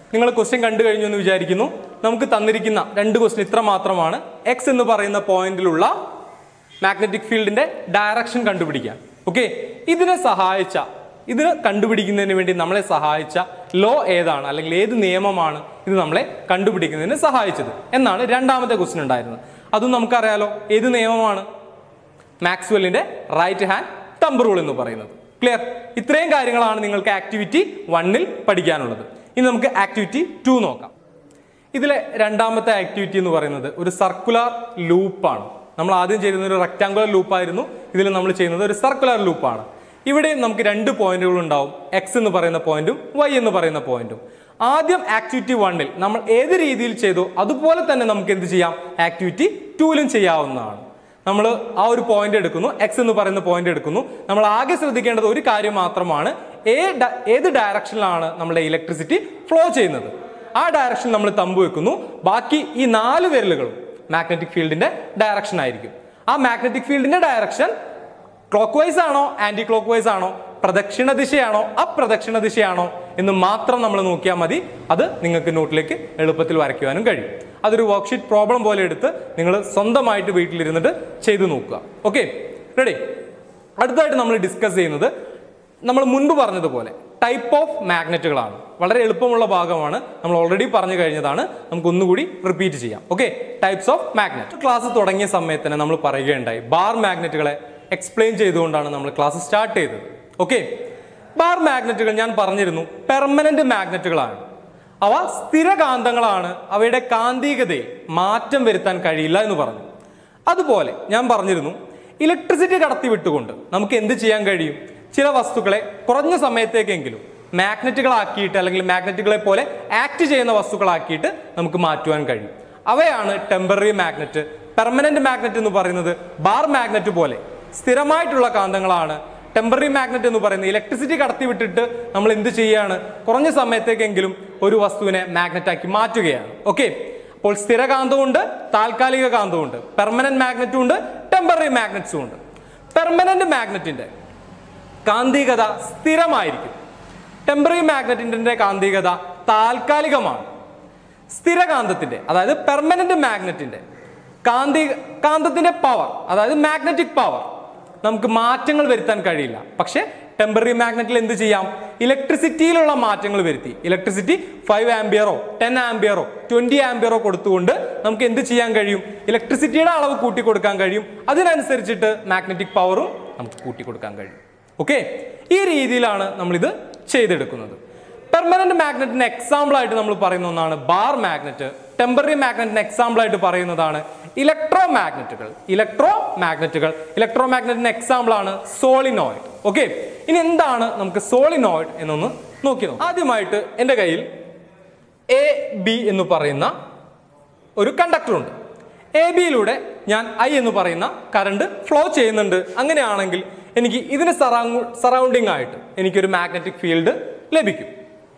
നിങ്ങൾ ക്വസ്റ്റ്യൻ കണ്ടു കഴിഞ്ഞു എന്ന് വിചാരിക്കുന്നു നമുക്ക് തന്നിരിക്കുന്ന രണ്ട് ക്വസ്റ്റ്യൻ ഇത്ര മാത്രമാണ് എക്സ് എന്ന് പറയുന്ന പോയിന്റിലുള്ള മാഗ്നറ്റിക് ഫീൽഡിന്റെ ഡയറക്ഷൻ കണ്ടുപിടിക്കാൻ ഓക്കെ ഇതിനെ സഹായിച്ച ഇതിന് കണ്ടുപിടിക്കുന്നതിന് വേണ്ടി നമ്മളെ സഹായിച്ച ലോ ഏതാണ് അല്ലെങ്കിൽ ഏത് നിയമമാണ് ഇത് നമ്മളെ കണ്ടുപിടിക്കുന്നതിന് സഹായിച്ചത് എന്നാണ് രണ്ടാമത്തെ ക്വസ്റ്റ്യൻ ഉണ്ടായിരുന്നത് അതും നമുക്കറിയാലോ ഏത് നിയമമാണ് മാക്സ്വെല്ലിന്റെ റൈറ്റ് ഹാൻഡ് തമ്പ് റൂൾ എന്ന് പറയുന്നത് ക്ലിയർ ഇത്രയും കാര്യങ്ങളാണ് നിങ്ങൾക്ക് ആക്ടിവിറ്റി വണ്ണിൽ പഠിക്കാനുള്ളത് ഇനി നമുക്ക് ആക്ടിവിറ്റി ടു നോക്കാം ഇതിലെ രണ്ടാമത്തെ ആക്ടിവിറ്റി എന്ന് പറയുന്നത് ഒരു സർക്കുലർ ലൂപ്പാണ് നമ്മൾ ആദ്യം ചെയ്യുന്നത് ഒരു റെക്ടാങ്കുലർ ലൂപ്പായിരുന്നു ഇതിൽ നമ്മൾ ചെയ്യുന്നത് ഒരു സർക്കുലർ ലൂപ്പാണ് ഇവിടെ നമുക്ക് രണ്ട് പോയിന്റുകൾ ഉണ്ടാവും എക്സ് എന്ന് പറയുന്ന പോയിന്റും വൈ എന്ന് പറയുന്ന പോയിന്റും ആദ്യം ആക്ടിവിറ്റി വണ്ണിൽ നമ്മൾ ഏത് രീതിയിൽ ചെയ്തോ അതുപോലെ തന്നെ നമുക്ക് എന്ത് ചെയ്യാം ആക്ടിവിറ്റി ടൂവിലും ചെയ്യാവുന്നതാണ് നമ്മൾ ആ ഒരു പോയിന്റ് എടുക്കുന്നു എക്സ് എന്ന് പറയുന്ന പോയിന്റ് എടുക്കുന്നു നമ്മൾ ആകെ ശ്രദ്ധിക്കേണ്ടത് ഒരു കാര്യം മാത്രമാണ് ഏ ഡ- ഏത് ഡയറക്ഷനിലാണ് നമ്മുടെ ഇലക്ട്രിസിറ്റി ഫ്ലോ ചെയ്യുന്നത് ആ ഡയറക്ഷൻ നമ്മൾ തമ്പ് വെക്കുന്നു ബാക്കി ഈ നാല് വിരലുകളും മാഗ്നറ്റിക് ഫീൽഡിന്റെ ഡയറക്ഷൻ ആയിരിക്കും ആ മാഗ്നറ്റിക് ഫീൽഡിന്റെ ഡയറക്ഷൻ ക്ലോക്ക് വൈസ് ആണോ ആന്റി ക്ലോക്ക് വൈസ് ആണോ പ്രദക്ഷിണ ദിശയാണോ അപ്രദക്ഷിണ ദിശയാണോ എന്ന് മാത്രം നമ്മൾ നോക്കിയാൽ മതി അത് നിങ്ങൾക്ക് നോട്ടിലേക്ക് എളുപ്പത്തിൽ വരയ്ക്കുവാനും കഴിയും അതൊരു വർക്ക്ഷീറ്റ് പ്രോബ്ലം പോലെ എടുത്ത് നിങ്ങൾ സ്വന്തമായിട്ട് വീട്ടിലിരുന്നിട്ട് ചെയ്തു നോക്കുക ഓക്കെ റെഡി അടുത്തായിട്ട് നമ്മൾ ഡിസ്കസ് ചെയ്യുന്നത് നമ്മൾ മുൻപ് പറഞ്ഞതുപോലെ ടൈപ്പ് ഓഫ് മാഗ്നറ്റുകളാണ് വളരെ എളുപ്പമുള്ള ഭാഗമാണ് നമ്മൾ ഓൾറെഡി പറഞ്ഞു കഴിഞ്ഞതാണ് നമുക്ക് ഒന്നുകൂടി റിപ്പീറ്റ് ചെയ്യാം okay types of magnet class തുടങ്ങിയ സമയത്ത് തന്നെ നമ്മൾ പറയുകയുണ്ടായി ബാർ മാഗ്നറ്റുകളെ എക്സ്പ്ലെയിൻ ചെയ്തുകൊണ്ടാണ് നമ്മൾ ക്ലാസ് സ്റ്റാർട്ട് ചെയ്തത് ഓക്കെ ബാർ മാഗ്നറ്റുകൾ ഞാൻ പറഞ്ഞിരുന്നു പെർമനന്റ് മാഗ്നറ്റുകളാണ് അവ സ്ഥിരകാന്തങ്ങളാണ് അവയുടെ കാന്തികതയിൽ മാറ്റം വരുത്താൻ കഴിയില്ല എന്ന് പറഞ്ഞു അതുപോലെ ഞാൻ പറഞ്ഞിരുന്നു ഇലക്ട്രിസിറ്റി കടത്തി വിട്ടുകൊണ്ട് നമുക്ക് എന്ത് ചെയ്യാൻ കഴിയും ചില വസ്തുക്കളെ കുറഞ്ഞ സമയത്തേക്കെങ്കിലും മാഗ്നറ്റുകളാക്കിയിട്ട് അല്ലെങ്കിൽ മാഗ്നറ്റുകളെ പോലെ ആക്ട് ചെയ്യുന്ന വസ്തുക്കളാക്കിയിട്ട് നമുക്ക് മാറ്റുവാൻ കഴിയും അവയാണ് ടെമ്പററി മാഗ്നറ്റ് പെർമനന്റ് മാഗ്നറ്റ് എന്ന് പറയുന്നത് ബാർ മാഗ്നറ്റ് പോലെ സ്ഥിരമായിട്ടുള്ള കാന്തങ്ങളാണ് ടെമ്പററി മാഗ്നറ്റ് എന്ന് പറയുന്നത് ഇലക്ട്രിസിറ്റി കടത്തി വിട്ടിട്ട് നമ്മൾ എന്ത് ചെയ്യുകയാണ് കുറഞ്ഞ സമയത്തേക്കെങ്കിലും ഒരു വസ്തുവിനെ മാഗ്നറ്റ് ആക്കി മാറ്റുകയാണ് ഓക്കെ അപ്പോൾ സ്ഥിരകാന്തമുണ്ട് താൽക്കാലിക കാന്തമുണ്ട് പെർമനന്റ് മാഗ്നറ്റും ഉണ്ട് ടെമ്പററി മാഗ്നറ്റ്സും ഉണ്ട് പെർമനന്റ് മാഗ്നറ്റിന്റെ കാന്തികത സ്ഥിരമായിരിക്കും ടെമ്പററി മാഗ്നറ്റിന്റെ കാന്തികത താൽക്കാലികമാണ് സ്ഥിരകാന്തത്തിന്റെ അതായത് പെർമനന്റ് മാഗ്നറ്റിന്റെ കാന്തി കാന്തത്തിന്റെ പവർ അതായത് മാഗ്നറ്റിക് പവർ നമുക്ക് മാറ്റങ്ങൾ വരുത്താൻ കഴിയില്ല പക്ഷേ ടെമ്പററി മാഗ്നറ്റിൽ എന്ത് ചെയ്യാം ഇലക്ട്രിസിറ്റിയിലുള്ള മാറ്റങ്ങൾ വരുത്തി ഇലക്ട്രിസിറ്റി ഫൈവ് ആംബിയറോ ടെൻ ആംബിയറോ ട്വന്റി ആംബിയറോ കൊടുത്തുകൊണ്ട് നമുക്ക് എന്ത് ചെയ്യാൻ കഴിയും ഇലക്ട്രിസിറ്റിയുടെ അളവ് കൂട്ടി കൊടുക്കാൻ കഴിയും അതിനനുസരിച്ചിട്ട് മാഗ്നറ്റിക് പവറും നമുക്ക് കൂട്ടി കൊടുക്കാൻ കഴിയും ഓക്കെ ഈ രീതിയിലാണ് നമ്മളിത് ചെയ്തെടുക്കുന്നത് പെർമനന്റ് മാഗ്നറ്റിന് എക്സാമ്പിൾ ആയിട്ട് നമ്മൾ പറയുന്ന ഒന്നാണ് ബാർ മാഗ്നറ്റ് ടെമ്പററി മാഗ്നറ്റിന് എക്സാമ്പിൾ ആയിട്ട് പറയുന്നതാണ് ഇലക്ട്രോ മാഗ്നറ്റുകൾ ഇലക്ട്രോ മാഗ്നറ്റുകൾ ഇലക്ട്രോ മാഗ്നറ്റിന് എക്സാമ്പിൾ ആണ് സോളിനോയിഡ് ഓക്കെ ഇനി എന്താണ് നമുക്ക് സോളിനോയിഡ് എന്നൊന്ന് നോക്കി നോക്കാം ആദ്യമായിട്ട് എൻ്റെ കയ്യിൽ എ ബി എന്ന് പറയുന്ന ഒരു കണ്ടക്ടർ ഉണ്ട് എ ബിയിലൂടെ ഞാൻ ഐ എന്ന് പറയുന്ന കറണ്ട് ഫ്ലോ ചെയ്യുന്നുണ്ട് അങ്ങനെയാണെങ്കിൽ എനിക്ക് ഇതിന് സറൗ സറൗണ്ടിങ് ആയിട്ട് എനിക്കൊരു മാഗ്നറ്റിക് ഫീൽഡ് ലഭിക്കും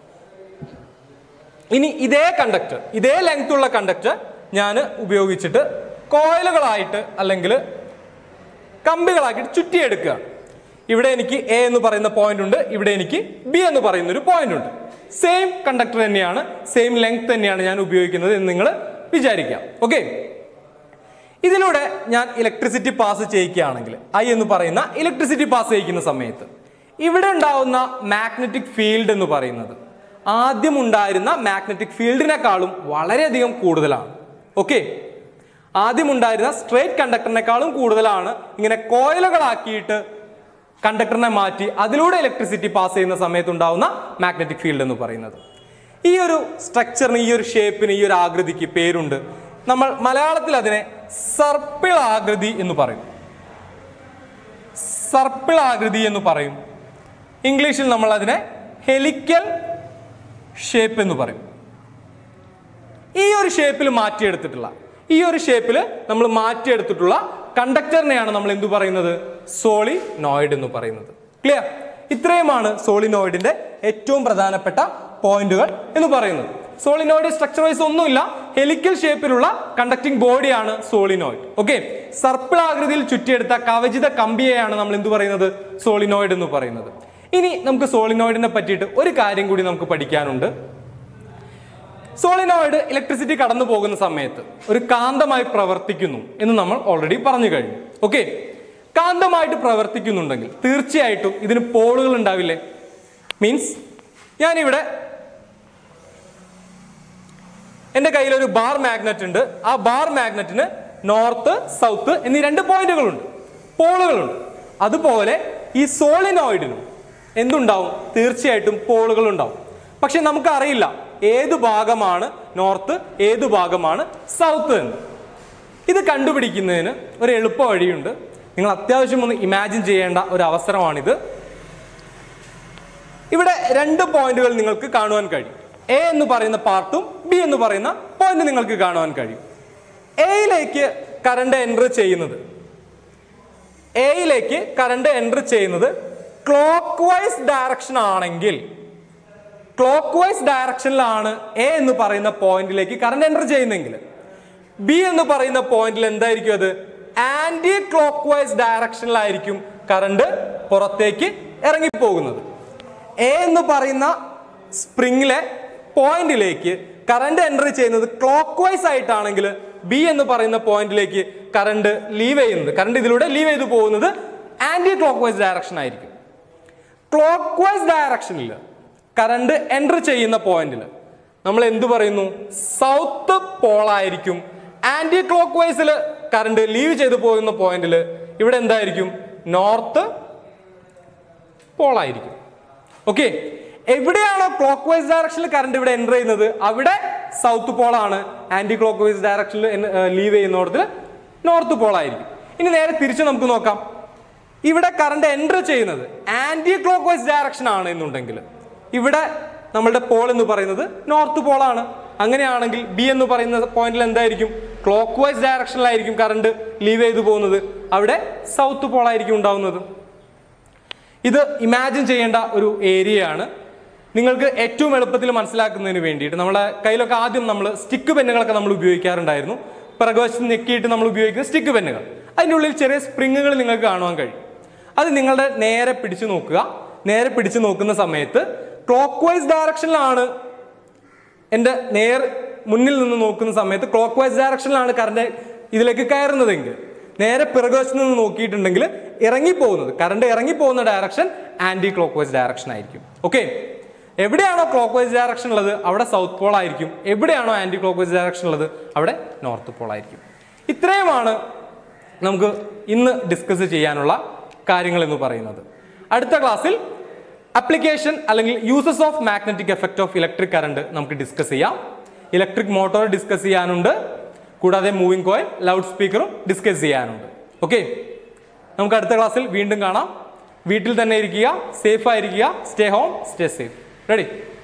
ഇനി ഇതേ കണ്ടക്ടർ ഇതേ ലെങ്ത് ഉള്ള കണ്ടക്ടർ ഞാൻ ഉപയോഗിച്ചിട്ട് കോയിലുകളായിട്ട് അല്ലെങ്കിൽ കമ്പികളാക്കിയിട്ട് ചുറ്റിയെടുക്കുകയാണ് ഇവിടെ എനിക്ക് എ എന്ന് പറയുന്ന പോയിന്റ് ഉണ്ട് ഇവിടെ എനിക്ക് ബി എന്ന് പറയുന്ന ഒരു പോയിന്റ് ഉണ്ട് സെയിം കണ്ടക്ടർ തന്നെയാണ് സെയിം ലെങ്ത് തന്നെയാണ് ഞാൻ ഉപയോഗിക്കുന്നത് എന്ന് നിങ്ങൾ വിചാരിക്കാം ഓക്കെ ഇതിലൂടെ ഞാൻ ഇലക്ട്രിസിറ്റി പാസ് ചെയ്യിക്കുകയാണെങ്കിൽ ഐ എന്ന് പറയുന്ന ഇലക്ട്രിസിറ്റി പാസ് ചെയ്യിക്കുന്ന സമയത്ത് ഇവിടെ ഉണ്ടാവുന്ന മാഗ്നറ്റിക് ഫീൽഡ് എന്ന് പറയുന്നത് ആദ്യം ഉണ്ടായിരുന്ന മാഗ്നറ്റിക് ഫീൽഡിനേക്കാളും വളരെയധികം കൂടുതലാണ് ഓക്കെ ആദ്യം ഉണ്ടായിരുന്ന സ്ട്രേറ്റ് കണ്ടക്ടറിനേക്കാളും കൂടുതലാണ് ഇങ്ങനെ കോയിലുകളാക്കിയിട്ട് കണ്ടക്ടറിനെ മാറ്റി അതിലൂടെ ഇലക്ട്രിസിറ്റി പാസ് ചെയ്യുന്ന സമയത്ത് ഉണ്ടാവുന്ന മാഗ്നറ്റിക് ഫീൽഡ് എന്ന് പറയുന്നത് ഈ ഒരു സ്ട്രക്ചറിന് ഈ ഒരു ഷേപ്പിന് ഈ ഒരു ആകൃതിക്ക് പേരുണ്ട് നമ്മൾ മലയാളത്തിൽ അതിനെ സർപ്പിൾ ആകൃതി എന്ന് പറയും സർപ്പിൾ ആകൃതി എന്ന് പറയും ഇംഗ്ലീഷിൽ നമ്മൾ അതിനെ ഹെലിക്കൽ ഷേപ്പ് എന്ന് പറയും ഈ ഒരു ഷേപ്പിൽ മാറ്റിയെടുത്തിട്ടുള്ള ഈ ഒരു ഷേപ്പിൽ നമ്മൾ മാറ്റിയെടുത്തിട്ടുള്ള കണ്ടക്ടറിനെയാണ് നമ്മൾ എന്തു പറയുന്നത് സോളിനോയിഡ് എന്ന് പറയുന്നത് ക്ലിയർ ഇത്രയുമാണ് സോളിനോയിഡിന്റെ ഏറ്റവും പ്രധാനപ്പെട്ട പോയിന്റുകൾ എന്ന് പറയുന്നത് സോളിനോയിഡ് സ്ട്രക്ചർ വൈസ് ഒന്നുമില്ല ഹെലിക്കൽ ഷേപ്പിലുള്ള കണ്ടക്ടിങ് ബോഡിയാണ് സോളിനോയിഡ് ഓക്കെ സർപ്പിൾ ആകൃതിയിൽ ചുറ്റിയെടുത്ത കവചിത കമ്പിയെയാണ് നമ്മൾ എന്ത് പറയുന്നത് സോളിനോയിഡ് എന്ന് പറയുന്നത് ഇനി നമുക്ക് സോളിനോയിഡിനെ പറ്റിയിട്ട് ഒരു കാര്യം കൂടി നമുക്ക് പഠിക്കാനുണ്ട് സോളിനോയിഡ് ഇലക്ട്രിസിറ്റി കടന്നു പോകുന്ന സമയത്ത് ഒരു കാന്തമായി പ്രവർത്തിക്കുന്നു എന്ന് നമ്മൾ ഓൾറെഡി പറഞ്ഞു കഴിഞ്ഞു ഓക്കെ കാന്തമായിട്ട് പ്രവർത്തിക്കുന്നുണ്ടെങ്കിൽ തീർച്ചയായിട്ടും ഇതിന് പോളുകൾ ഉണ്ടാവില്ലേ മീൻസ് ഞാനിവിടെ എൻ്റെ കയ്യിൽ ഒരു ബാർ മാഗ്നറ്റ് ഉണ്ട് ആ ബാർ മാഗ്നറ്റിന് നോർത്ത് സൗത്ത് എന്നീ രണ്ട് പോയിന്റുകളുണ്ട് പോളുകളുണ്ട് അതുപോലെ ഈ സോളിനോയിഡിനും എന്തുണ്ടാവും തീർച്ചയായിട്ടും പോളുകൾ ഉണ്ടാവും പക്ഷെ നമുക്കറിയില്ല ഏത് ഭാഗമാണ് നോർത്ത് ഏത് ഭാഗമാണ് സൗത്ത് എന്ന് ഇത് കണ്ടുപിടിക്കുന്നതിന് ഒരു എളുപ്പ വഴിയുണ്ട് നിങ്ങൾ അത്യാവശ്യം ഒന്ന് ഇമാജിൻ ചെയ്യേണ്ട ഒരു അവസരമാണിത് ഇവിടെ രണ്ട് പോയിന്റുകൾ നിങ്ങൾക്ക് കാണുവാൻ കഴിയും എ എന്ന് പറയുന്ന പാർട്ടും ബി എന്ന് പറയുന്ന പോയിന്റ് നിങ്ങൾക്ക് കാണുവാൻ കഴിയും എയിലേക്ക് കറണ്ട് എൻ്റർ ചെയ്യുന്നത് എയിലേക്ക് കറണ്ട് എൻ്റർ ചെയ്യുന്നത് ക്ലോക്ക് വൈസ് ഡയറക്ഷൻ ആണെങ്കിൽ ക്ലോക്ക് വൈസ് ഡയറക്ഷനിലാണ് എ എന്ന് പറയുന്ന പോയിന്റിലേക്ക് കറണ്ട് എൻ്റർ ചെയ്യുന്നെങ്കിൽ ബി എന്ന് പറയുന്ന പോയിന്റിൽ എന്തായിരിക്കും അത് ആന്റി ക്ലോക്ക് വൈസ് ഡയറക്ഷനിലായിരിക്കും കറണ്ട് പുറത്തേക്ക് ഇറങ്ങിപ്പോകുന്നത് എ എന്ന് പറയുന്ന സ്പ്രിങ്ങിലെ പോയിന്റിലേക്ക് കറണ്ട് എൻ്റർ ചെയ്യുന്നത് ക്ലോക്ക് വൈസ് ആയിട്ടാണെങ്കിൽ ബി എന്ന് പറയുന്ന പോയിന്റിലേക്ക് കറണ്ട് ലീവ് ചെയ്യുന്നത് കറണ്ട് ഇതിലൂടെ ലീവ് ചെയ്തു പോകുന്നത് ആന്റി ക്ലോക്ക് വൈസ് ഡയറക്ഷൻ ആയിരിക്കും ക്ലോക്ക് വൈസ് ഡയറക്ഷനിൽ കറണ്ട് എൻ്റർ ചെയ്യുന്ന പോയിന്റിൽ നമ്മൾ എന്ത് പറയുന്നു സൗത്ത് പോളായിരിക്കും ആന്റി ക്ലോക്ക് വൈസിൽ കറണ്ട് ലീവ് ചെയ്തു പോകുന്ന പോയിന്റിൽ ഇവിടെ എന്തായിരിക്കും നോർത്ത് പോളായിരിക്കും ഓക്കെ എവിടെയാണോ ക്ലോക്ക് വൈസ് ഡയറക്ഷനിൽ കറണ്ട് ഇവിടെ എൻ്റർ ചെയ്യുന്നത് അവിടെ സൗത്ത് പോളാണ് ആന്റി ക്ലോക്ക് വൈസ് ഡയറക്ഷനിൽ ലീവ് ചെയ്യുന്നിടത്ത് നോർത്ത് പോളായിരിക്കും ഇനി നേരെ തിരിച്ച് നമുക്ക് നോക്കാം ഇവിടെ കറണ്ട് എൻ്റർ ചെയ്യുന്നത് ആന്റി ക്ലോക്ക് വൈസ് ഡയറക്ഷൻ ആണ് എന്നുണ്ടെങ്കിൽ ഇവിടെ നമ്മളുടെ പോൾ എന്ന് പറയുന്നത് നോർത്ത് പോളാണ് അങ്ങനെയാണെങ്കിൽ ബി എന്ന് പറയുന്ന പോയിന്റിൽ എന്തായിരിക്കും ക്ലോക്ക് വൈസ് ഡയറക്ഷനിലായിരിക്കും കറണ്ട് ലീവ് ചെയ്തു പോകുന്നത് അവിടെ സൗത്ത് പോളായിരിക്കും ഉണ്ടാവുന്നത് ഇത് ഇമാജിൻ ചെയ്യേണ്ട ഒരു ഏരിയയാണ് നിങ്ങൾക്ക് ഏറ്റവും എളുപ്പത്തിൽ മനസ്സിലാക്കുന്നതിന് വേണ്ടിയിട്ട് നമ്മളെ കയ്യിലൊക്കെ ആദ്യം നമ്മൾ സ്റ്റിക്ക് പെന്നുകളൊക്കെ നമ്മൾ ഉപയോഗിക്കാറുണ്ടായിരുന്നു പിറകുവശത്ത് ഞെക്കിയിട്ട് നമ്മൾ ഉപയോഗിക്കുന്ന സ്റ്റിക്ക് പെന്നുകൾ അതിൻ്റെ ഉള്ളിൽ ചെറിയ സ്പ്രിങ്ങുകൾ നിങ്ങൾക്ക് കാണുവാൻ കഴിയും അത് നിങ്ങളുടെ നേരെ പിടിച്ചു നോക്കുക നേരെ പിടിച്ചു നോക്കുന്ന സമയത്ത് ക്ലോക്ക് വൈസ് ഡയറക്ഷനിലാണ് എൻ്റെ നേർ മുന്നിൽ നിന്ന് നോക്കുന്ന സമയത്ത് ക്ലോക്ക് വൈസ് ഡയറക്ഷനിലാണ് കറണ്ട് ഇതിലേക്ക് കയറുന്നതെങ്കിൽ നേരെ പിറകുവശത്ത് നിന്ന് നോക്കിയിട്ടുണ്ടെങ്കിൽ ഇറങ്ങിപ്പോകുന്നത് കറണ്ട് ഇറങ്ങിപ്പോകുന്ന direction clock vice direction ആയിരിക്കും ഓക്കെ എവിടെയാണോ ക്ലോക്ക് വൈസ് ഡയറക്ഷൻ ഉള്ളത് അവിടെ സൗത്ത് പോൾ ആയിരിക്കും എവിടെയാണോ ആന്റി ക്ലോക്ക് വൈസ് ഡയറക്ഷൻ ഉള്ളത് അവിടെ നോർത്ത് പോൾ ആയിരിക്കും ഇത്രയുമാണ് നമുക്ക് ഇന്ന് ഡിസ്കസ് ചെയ്യാനുള്ള കാര്യങ്ങൾ എന്ന് പറയുന്നത് അടുത്ത ക്ലാസ്സിൽ അപ്ലിക്കേഷൻ അല്ലെങ്കിൽ uses of magnetic effect of electric current നമുക്ക് ഡിസ്കസ് ചെയ്യാം ഇലക്ട്രിക് മോട്ടോർ ഡിസ്കസ് ചെയ്യാനുണ്ട് കൂടാതെ മൂവിംഗ് കോയിൽ ലൗഡ് സ്പീക്കറും ഡിസ്കസ് ചെയ്യാനുണ്ട് ഓക്കെ നമുക്ക് അടുത്ത ക്ലാസ്സിൽ വീണ്ടും കാണാം വീട്ടിൽ തന്നെ ഇരിക്കുക സേഫ് ആയിരിക്കുക stay home stay safe ready